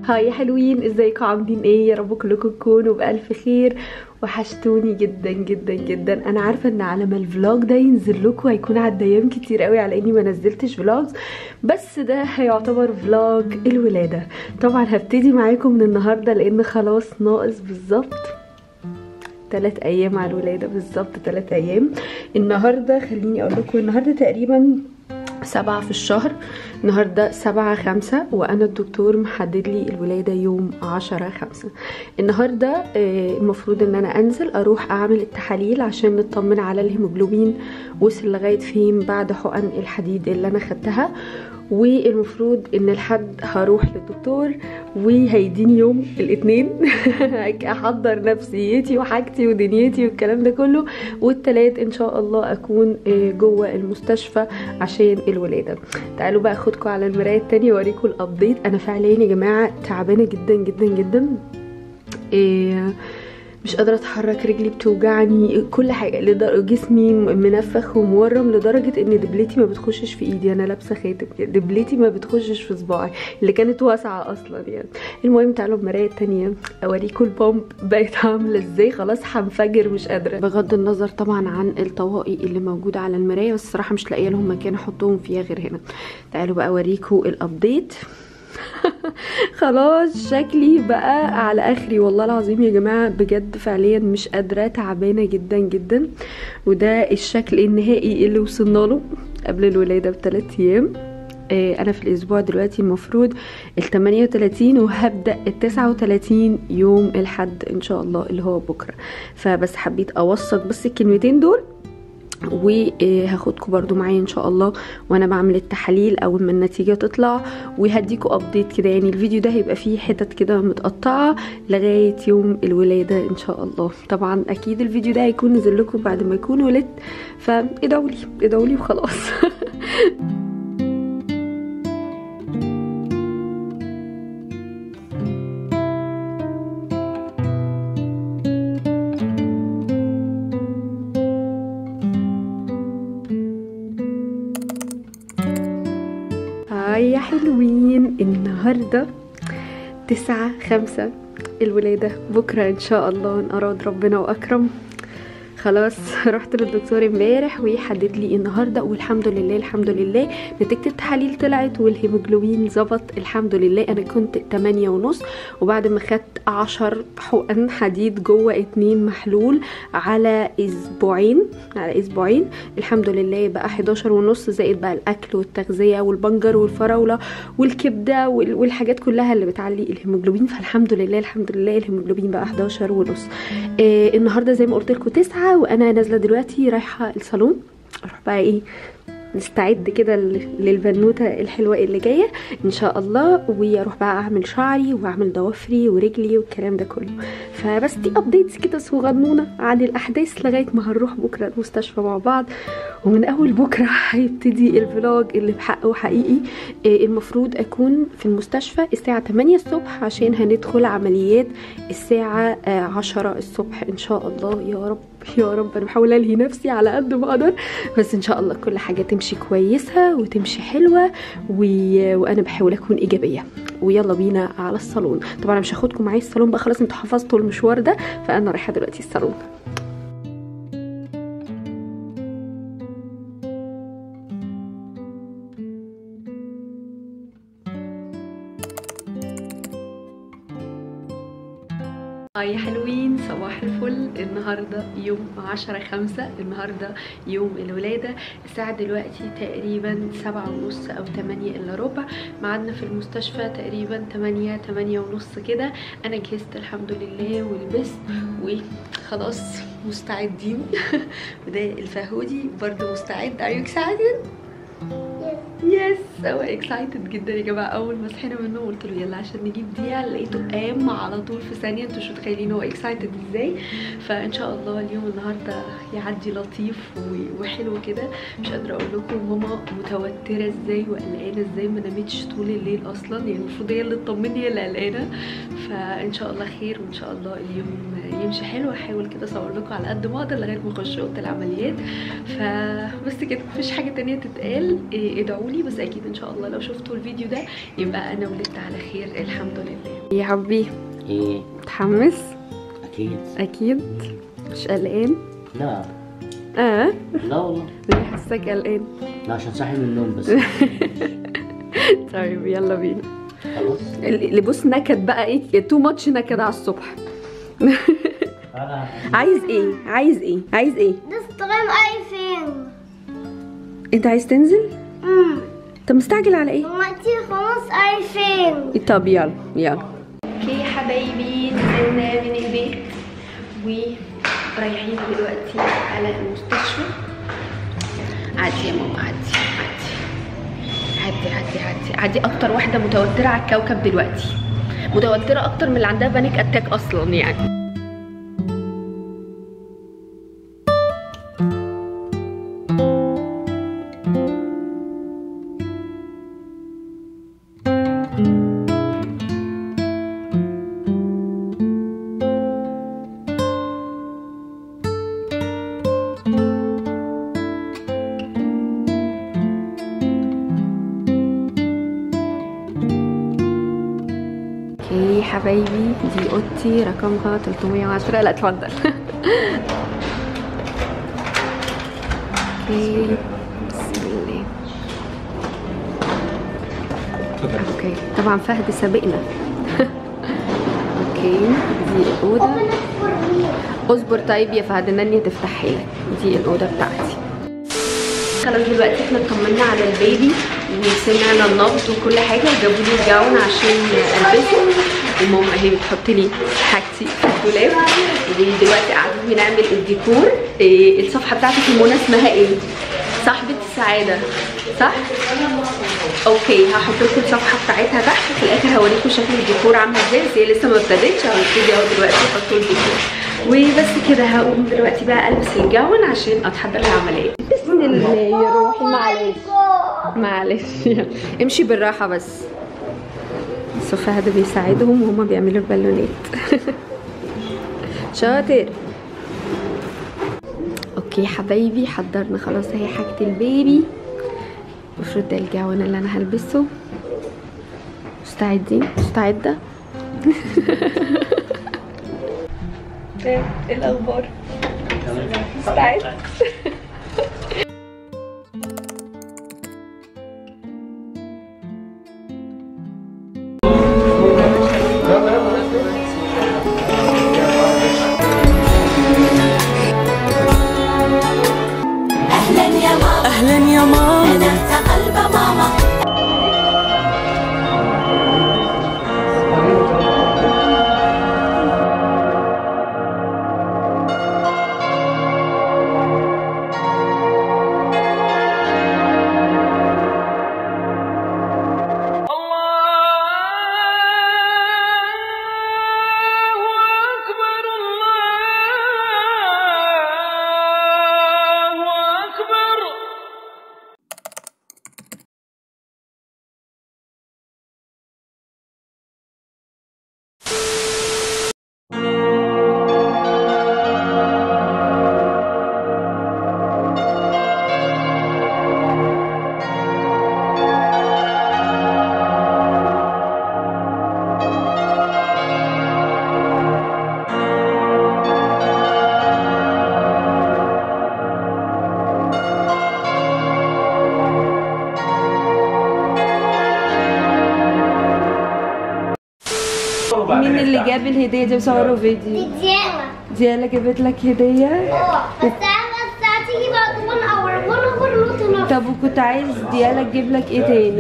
هاي يا حلوين ازيكم عاملين ايه يا رب كلكم تكونوا بالف خير وحشتوني جدا جدا جدا انا عارفه ان على ما الفلوج ده ينزل لكم هيكون عدى ايام كتير قوي على اني ما نزلتش فلوجز بس ده هيعتبر فلوج الولاده طبعا هبتدي معاكم من النهارده لان خلاص ناقص بالظبط تلات ايام على الولاده بالظبط تلات ايام النهارده خليني اقول لكم النهارده تقريبا سبعة في الشهر النهاردة سبعة خمسة وأنا الدكتور محدد لي الولادة يوم عشرة خمسة النهاردة آه، المفروض إن أنا أنزل أروح أعمل التحاليل عشان نطمن على الهيموجلوبين وصل لغاية فين بعد حقن الحديد اللي أنا خدتها والمفروض ان الحد هروح للدكتور وهيديني يوم الاثنين احضر نفسيتي وحاجتي ودنيتي والكلام ده كله والتلات ان شاء الله اكون آه، جوه المستشفى عشان الولاده تعالوا بقى اخدكم على المرايه التانية واوريكم الابديت انا فعليا يا جماعه تعبانه جدا جدا جدا إيه مش قادرة اتحرك رجلي بتوجعني كل حاجة لدر... جسمي منفخ ومورم لدرجة ان دبلتي ما بتخشش في ايدي انا لابسة خاتم دبلتي ما بتخشش في صباعي اللي كانت واسعة اصلا يعني المهم تعالوا المراية التانية اوريكم البومب بقت عاملة ازاي خلاص هنفجر مش قادرة بغض النظر طبعا عن الطواقي اللي موجودة على المراية بس الصراحة مش لاقية لهم مكان احطهم فيها غير هنا تعالوا بقى اوريكم الابديت خلاص شكلي بقى على اخري والله العظيم يا جماعه بجد فعليا مش قادره تعبانه جدا جدا وده الشكل النهائي اللي وصلنا له قبل الولاده بثلاث ايام آه، انا في الاسبوع دلوقتي المفروض ال 38 وهبدا ال 39 يوم الحد ان شاء الله اللي هو بكره فبس حبيت اوثق بس الكلمتين دول وهاخدكم برضو معايا ان شاء الله وانا بعمل التحاليل اول ما النتيجه تطلع وهديكم ابديت كده يعني الفيديو ده هيبقى فيه حتت كده متقطعه لغايه يوم الولاده ان شاء الله طبعا اكيد الفيديو ده هيكون نزل لكم بعد ما يكون ولدت فادعوا لي ادعوا لي وخلاص هاي يا حلوين النهاردة تسعة خمسة الولادة بكرة ان شاء الله ان اراد ربنا واكرم خلاص رحت للدكتور امبارح ويحدد لي النهارده والحمد لله الحمد لله نتيجه التحاليل طلعت والهيموجلوبين ظبط الحمد لله انا كنت 8 ونص وبعد ما خدت 10 حقن حديد جوه اتنين محلول على اسبوعين على اسبوعين الحمد لله بقى 11 ونص زائد بقى الاكل والتغذيه والبنجر والفراوله والكبده وال- والحاجات كلها اللي بتعلي الهيموجلوبين فالحمد لله الحمد لله الهيموجلوبين بقى 11 ونص آه النهارده زي ما قلت لكم 9 وانا نازله دلوقتي رايحه الصالون اروح بقى ايه نستعد كده لل- للبنوته الحلوه اللي جايه ان شاء الله واروح بقى اعمل شعري واعمل ضوافري ورجلي والكلام ده كله فبس دي ابديتس كده صغنونه عن الاحداث لغايه ما هنروح بكره المستشفى مع بعض ومن اول بكره هيبتدي الفلوج اللي بحقه حقيقي آه، المفروض اكون في المستشفى الساعه 8 الصبح عشان هندخل عمليات الساعه آه، 10 الصبح ان شاء الله يا رب يا رب انا بحاول الهي نفسي على قد ما اقدر بس ان شاء الله كل حاجه تمشي كويسه وتمشي حلوه و... وانا بحاول اكون ايجابيه ويلا بينا على الصالون طبعا انا مش هاخدكم معايا الصالون بقى خلاص انتوا حفظتوا المشوار ده فانا رايحه دلوقتي الصالون هاي يا حلوين صباح الفل النهاردة يوم عشرة خمسة النهاردة يوم الولادة الساعة دلوقتي تقريبا سبعة ونص أو تمانية إلا ربع معادنا في المستشفى تقريبا تمانية تمانية ونص كده أنا جهزت الحمد لله ولبست وخلاص مستعدين وده الفهودي برضه مستعد Are you excited؟ يس هو اكسايتد جدا يا جماعه اول ما صحينا من النوم قلت له يلا عشان نجيب دقيقه لقيته قام على طول في ثانيه انتوا مش متخيلين هو اكسايتد ازاي فان شاء الله اليوم النهارده يعدي لطيف و- وحلو كده مش قادره اقول لكم ماما متوتره ازاي وقلقانه ازاي ما نامتش طول الليل اصلا يعني المفروض هي اللي تطمني هي اللي قلقانه فان شاء الله خير وان شاء الله اليوم يمشي حلو هحاول كده اصور لكم على قد ما اقدر لغايه ما اخش اوضه العمليات فبس كده مفيش حاجه تانية تتقال إيه، ادعوا لي بس اكيد ان شاء الله لو شفتوا الفيديو ده يبقى انا ولدت على خير الحمد لله يا حبي ايه متحمس اكيد اكيد مش قلقان لا اه لا والله ليه حاسك قلقان لا عشان صاحي من النوم بس طيب يلا بينا خلاص اللي بص نكد بقى ايه تو ماتش نكد على الصبح عايز ايه عايز ايه عايز ايه تستخدم ايفون انت عايز تنزل امم طب مستعجل على ايه دلوقتي خلاص ايفون طب يلا يلا اوكي حبايبي نزلنا من البيت ورايحين دلوقتي على المستشفى عادي يا ماما عادي عادي عادي عادي عادي عادي اكتر واحده متوتره على الكوكب دلوقتي متوتره اكتر من اللي عندها بانيك اتاك اصلا يعني اوكي حبايبي دي اوضتي رقمها 310 لا اتفضل اوكي بسم الله اوكي طبعا فهد سابقنا اوكي دي الاوضه اصبر طيب يا فهد نانية تفتحها لك دي الاوضه بتاعتي خلاص دلوقتي احنا اطمنا على البيبي وسمعنا النبض وكل حاجه وجابوا لي الجون عشان البسه وماما اهي بتحط لي حاجتي في الدولاب ودلوقتي قاعدين بنعمل الديكور إيه الصفحه بتاعتك المنى اسمها ايه؟ صاحبة السعادة صح؟ اوكي هحط لكم الصفحة بتاعتها تحت في الاخر هوريكم شكل الديكور عامل ازاي بس هي لسه ما ابتدتش هبتدي اهو دلوقتي احط الديكور وبس كده هقوم دلوقتي بقى البس الجون عشان اتحضر للعملية بسم الله يا روحي معلش معلش يلا. امشي بالراحة بس بس فهد بيساعدهم وهما بيعملوا البالونات شاطر اوكي حبايبي حضرنا خلاص اهي حاجة البيبي المفروض ده الجون اللي انا هلبسه مستعدين مستعدة ايه الاخبار مستعد اهلا يا ماما مين اللي جاب الهدية دي وصوروا فيديو دي ديانا ديالا جابت لك هدية اه بس انا بس هتيجي بعد 1 اور 1 اور نوت انف طب وكنت عايز ديالا تجيب لك ايه تاني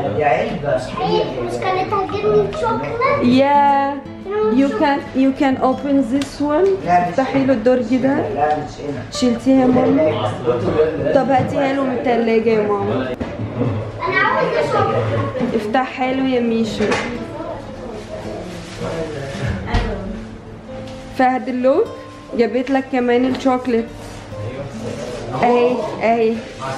مش كانت هتجيبني شوكولاته يا you can you can open this one افتحي له الدرج ده شلتيها يا ماما طب هاتيها له من التلاجة يا ماما انا عاوزه شوكولاته افتحها له يا ميشو فهد اللوك جابت لك كمان الشوكليت اهي اهي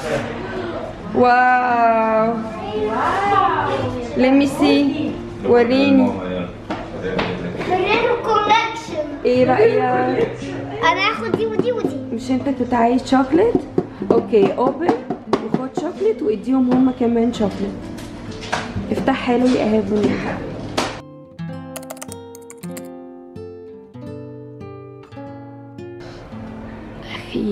واو let me see وريني فرينو كولكشن ايه رأيك انا هاخد دي ودي ودي مش انت كنت عايز شوكليت اوكي اوبن وخد شوكليت واديهم هما كمان شوكليت افتحها له يا اهي بني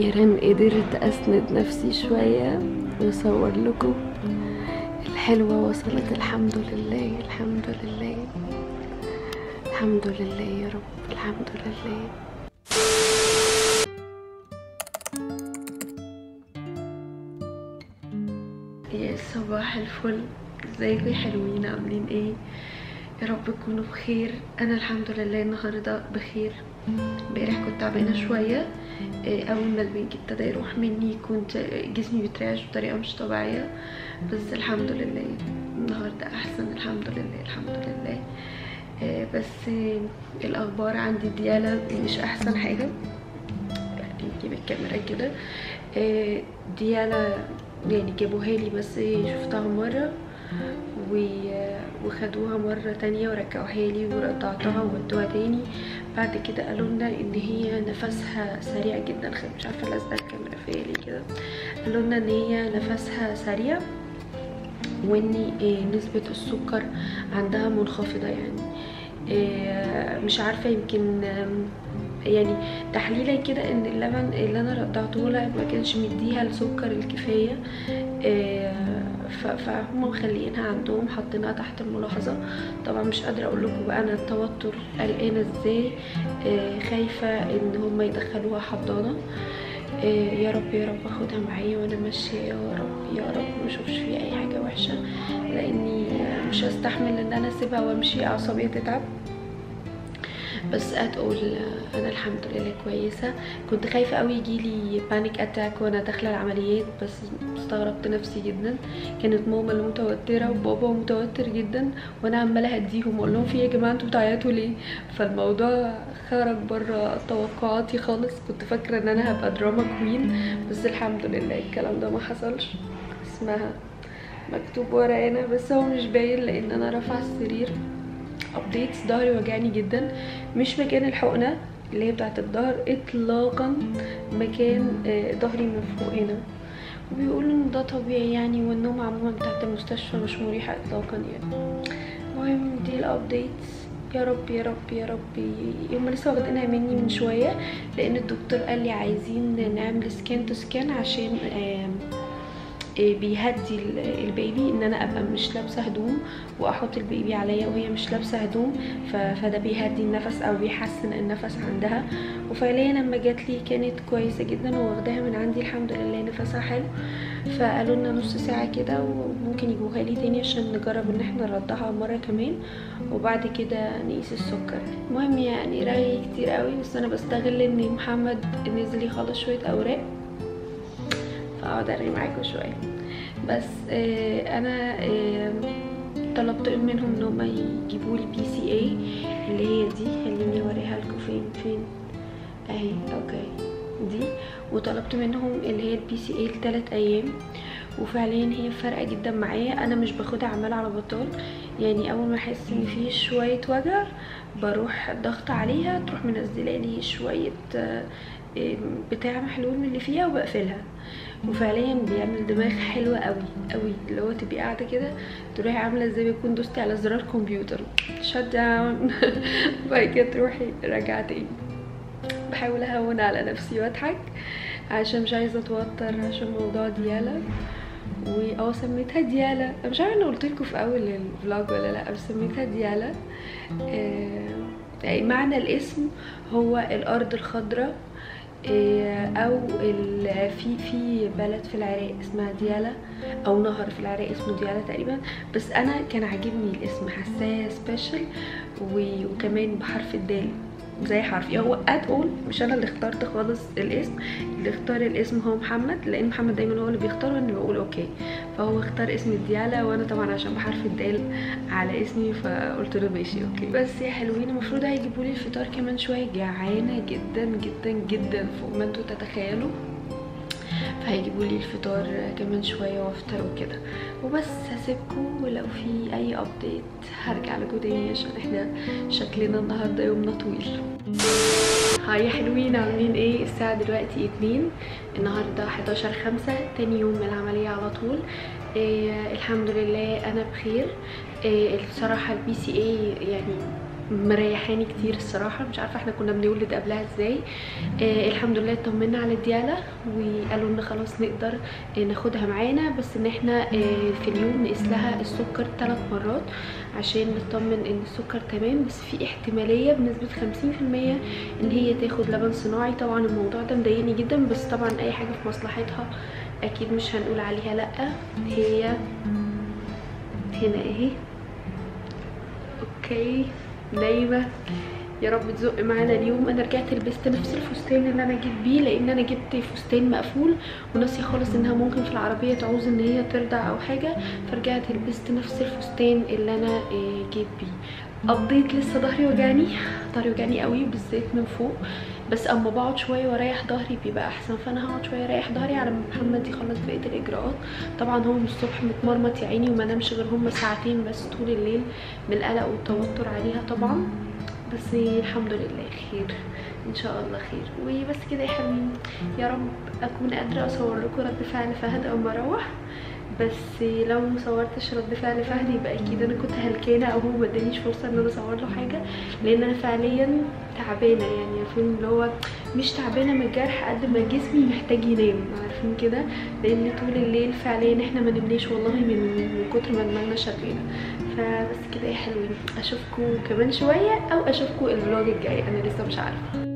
اخيرا قدرت اسند نفسي شوية واصور لكم الحلوة وصلت الحمد لله الحمد لله الحمد لله يا رب الحمد لله يا صباح الفل ازيكم يا حلوين عاملين ايه يا رب تكونوا بخير انا الحمد لله النهارده بخير امبارح كنت تعبانه شويه إيه، اول ما البنج ابتدى يروح مني كنت جسمي بيترعش بطريقه مش طبيعيه بس الحمد لله النهارده احسن الحمد لله الحمد لله إيه، بس إيه، الاخبار عندي ديالا مش احسن حاجه نجيب الكاميرا كده إيه، ديالا يعني جابوها لي بس شفتها مرة و- وخدوها مرة تانية ورجعوها لي ورضعتها وودوها تاني بعد كده قالوا لنا ان هي نفسها سريع جدا خ- مش عارفة لازقة الكاميرا فيا ليه كده قالوا لنا ان هي نفسها سريع وان إيه، نسبة السكر عندها منخفضة يعني إيه، مش عارفة يمكن آم، يعني تحليلا كده ان اللبن اللي انا رضعته لها ما كانش مديها السكر الكفايه إيه، ف- فهم مخلينها عندهم حاطينها تحت الملاحظه طبعا مش قادره اقول لكم بقى انا التوتر قلقانه ازاي إيه، خايفه ان هم يدخلوها حضانه إيه، يا رب يا رب اخدها معايا وانا ماشيه يا رب يا رب ما اشوفش فيها اي حاجه وحشه لاني مش هستحمل ان انا اسيبها وامشي اعصابي تتعب بس اتقول انا الحمد لله كويسه كنت خايفه قوي يجيلي بانيك اتاك وانا داخله العمليات بس استغربت نفسي جدا كانت ماما اللي متوتره وبابا متوتر جدا وانا عماله اهديهم واقول لهم في إيه يا جماعه انتوا بتعيطوا ليه فالموضوع خرج بره توقعاتي خالص كنت فاكره ان انا هبقى دراما كوين بس الحمد لله الكلام ده ما حصلش اسمها مكتوب ورانا بس هو مش باين لان انا رافعه السرير ابديتس ظهري وجعني جدا مش مكان الحقنه اللي هي بتاعت الظهر اطلاقا مكان آه، ظهري من فوق هنا وبيقولوا ان ده طبيعي يعني والنوم عموما بتاعت المستشفى مش مريحه اطلاقا يعني المهم دي الابديتس يا رب يا رب يا رب هم لسه واخدينها مني من شويه لان الدكتور قال لي عايزين نعمل سكان تو سكان عشان آم، إيه بيهدي ال- البيبي ان انا ابقى مش لابسه هدوم واحط البيبي عليا وهي مش لابسه هدوم ف- فده بيهدي النفس او بيحسن النفس عندها وفعليا لما جات لي كانت كويسه جدا وواخداها من عندي الحمد لله نفسها حلو فقالوا لنا نص ساعه كده وممكن يجوها لي تاني عشان نجرب ان احنا نرضعها مره كمان وبعد كده نقيس السكر المهم يعني رغي كتير قوي بس انا بستغل ان محمد نزل يخلص شويه اوراق فاقعد ارغي معاكم شويه بس آه انا آه طلبت منهم ان هم يجيبوا لي بي سي اي اللي هي دي خليني اوريها لكم فين فين اهي اوكي دي وطلبت منهم اللي هي البي سي اي لثلاث ايام وفعليا هي فارقه جدا معايا انا مش باخدها عمال على بطال يعني اول ما احس ان في شويه وجع بروح ضغط عليها تروح منزله لي شويه آه، آه، بتاع محلول من اللي فيها وبقفلها وفعليا بيعمل دماغ حلوة قوي قوي اللي هو تبقي قاعدة كده تروحي عاملة زي ما يكون دوستي على زرار كمبيوتر شت داون وبعد كده تروحي راجعة تاني بحاول اهون على نفسي واضحك عشان مش عايزة اتوتر عشان موضوع ديالا و اه سميتها ديالا أنا مش عارفه انا قلت لكم في اول الفلوج ولا لا بس سميتها ديالا آه يعني معنى الاسم هو الارض الخضراء آه، او ال- في في بلد في العراق اسمها ديالا او نهر في العراق اسمه ديالا تقريبا بس انا كان عاجبني الاسم حاساه سبيشال وكمان بحرف الدال زي حرفي هو ات اول مش انا اللي اخترت خالص الاسم اللي اختار الاسم هو محمد لان محمد دايما هو اللي بيختار وانا بقول اوكي فهو اختار اسم ديالا وانا طبعا عشان بحرف الدال على اسمي فقلت له ماشي اوكي بس يا حلوين المفروض هيجيبوا لي الفطار كمان شويه جعانه جدا جدا جدا فوق ما انتوا تتخيلوا فهيجيبوا لي الفطار كمان شويه وافطر وكده وبس هسيبكم ولو في اي ابديت هرجع لكم تاني عشان احنا شكلنا النهارده يومنا طويل هاي يا حلوين عاملين ايه الساعة دلوقتي اتنين النهاردة 11 خمسة تاني يوم من العملية على طول إيه الحمد لله انا بخير إيه الصراحة البي سي اي يعني مريحاني كتير الصراحه مش عارفه احنا كنا بنولد قبلها ازاي آه الحمد لله اطمنا على الدياله وقالوا ان خلاص نقدر آه ناخدها معانا بس ان احنا آه في اليوم نقيس لها السكر ثلاث مرات عشان نطمن ان السكر تمام بس في احتماليه بنسبه 50% ان هي تاخد لبن صناعي طبعا الموضوع ده مضايقني جدا بس طبعا اي حاجه في مصلحتها اكيد مش هنقول عليها لا هي هنا اهي اوكي نايمه يا رب تزق معانا اليوم انا رجعت لبست نفس الفستان اللي انا جيت بيه لان انا جبت فستان مقفول وناسيه خالص انها ممكن في العربيه تعوز ان هي ترضع او حاجه فرجعت لبست نفس الفستان اللي انا آه، جيت بيه قضيت لسه ظهري وجعني ظهري وجعني قوي بالذات من فوق بس اما بقعد شويه واريح ظهري بيبقى احسن فانا هقعد شويه اريح ظهري على ما محمد يخلص بقيه الاجراءات طبعا هو من الصبح متمرمط يا عيني وما نامش غير هما ساعتين بس طول الليل من القلق والتوتر عليها طبعا بس الحمد لله خير ان شاء الله خير وبس كده يا حبيبي يا رب اكون قادره اصور لكم رد فعل فهد اول ما اروح بس لو مصورتش رد فعل فهد يبقى اكيد انا كنت هلكانه او هو ما ادانيش فرصه ان انا اصور له حاجه لان انا فعليا تعبانه يعني عارفين اللي هو مش تعبانه من الجرح قد ما جسمي محتاج ينام عارفين كده لان طول الليل فعليا احنا ما نمناش والله من من كتر ما دماغنا شغاله فبس كده يا حلوين اشوفكم كمان شويه او اشوفكم الفلوج الجاي انا لسه مش عارفه